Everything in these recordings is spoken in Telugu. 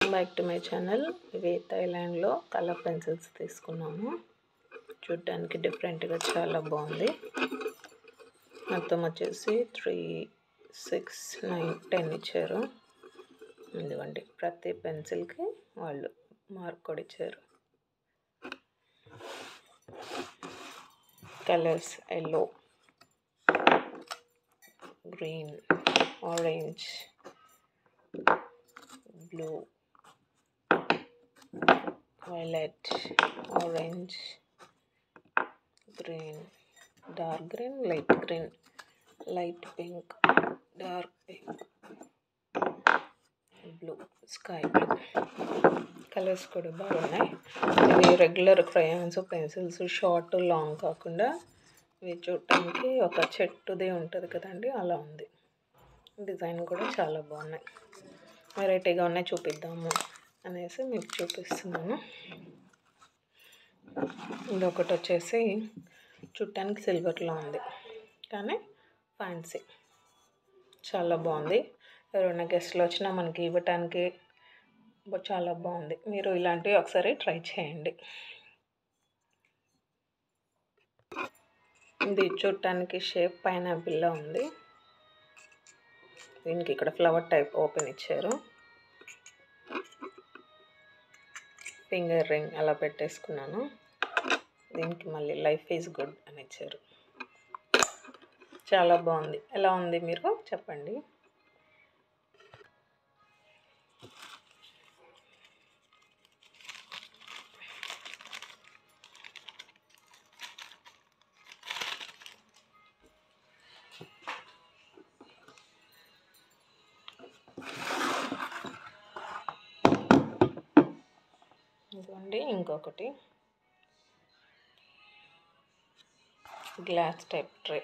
welcome back to my channel ఇవి థైలాండ్లో కలర్ పెన్సిల్స్ తీసుకున్నాము చూడ్డానికి డిఫరెంట్గా చాలా బాగుంది మొత్తం వచ్చేసి త్రీ సిక్స్ నైన్ టెన్ ఇచ్చారు ఇదిగోండి ప్రతి పెన్సిల్కి వాళ్ళు మార్క్ కూడా ఇచ్చారు colours yellow green orange blue violet orange green dark green light green light pink dark pink blue sky blue colours కూడా బాగున్నాయి ఇవి regular crayons pencils short long కాకుండా ఇవి చూడటానికి ఒక చెట్టుది ఉంటుంది కదండి అలా ఉంది డిజైన్ కూడా చాలా బాగున్నాయి వెరైటీగా ఉన్నాయి చూపిద్దాము అనేసి మీకు చూపిస్తున్నాను ఇది ఒకటి వచ్చేసి చుట్టానికి సిల్వర్లో ఉంది కానీ ఫ్యాన్సీ చాలా బాగుంది ఎవరైనా గెస్ట్లు వచ్చినా మనకి ఇవ్వటానికి బ- చాలా బాగుంది మీరు ఇలాంటివి ఒకసారి ట్రై చేయండి ఇది చూడటానికి షేప్ పైనాపిల్లా ఉంది దీనికి ఇక్కడ ఫ్లవర్ టైప్ ఓపెన్ ఇచ్చారు ఫింగర్ రింగ్ అలా పెట్టేసుకున్నాను దీనికి మళ్ళీ లైఫ్ ఈజ్ గుడ్ అని ఇచ్చారు చాలా బాగుంది ఎలా ఉంది మీరు చెప్పండి ఇదిగోండి ఇంకొకటి గ్లాస్ టైప్ ట్రే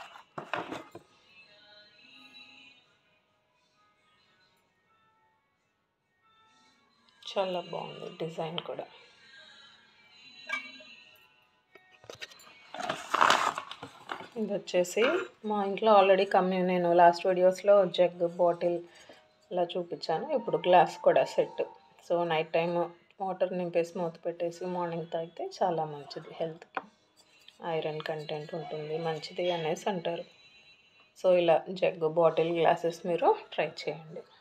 చాలా బాగుంది డిజైన్ కూడా ఇది వచ్చేసి మా ఇంట్లో ఆల్రెడీ కమ్మి నేను లాస్ట్ వీడియోస్లో జగ్ బాటిల్ ఇలా చూపించాను ఇప్పుడు గ్లాస్ కూడా set so night time water నింపేసి మూత పెట్టేసి మార్నింగ్ తాగితే చాలా మంచిది హెల్త్కి ఐరన్ కంటెంట్ ఉంటుంది మంచిది అనేసి అంటారు సో ఇలా జగ్ బాటిల్ గ్లాసెస్ మీరు ట్రై చేయండి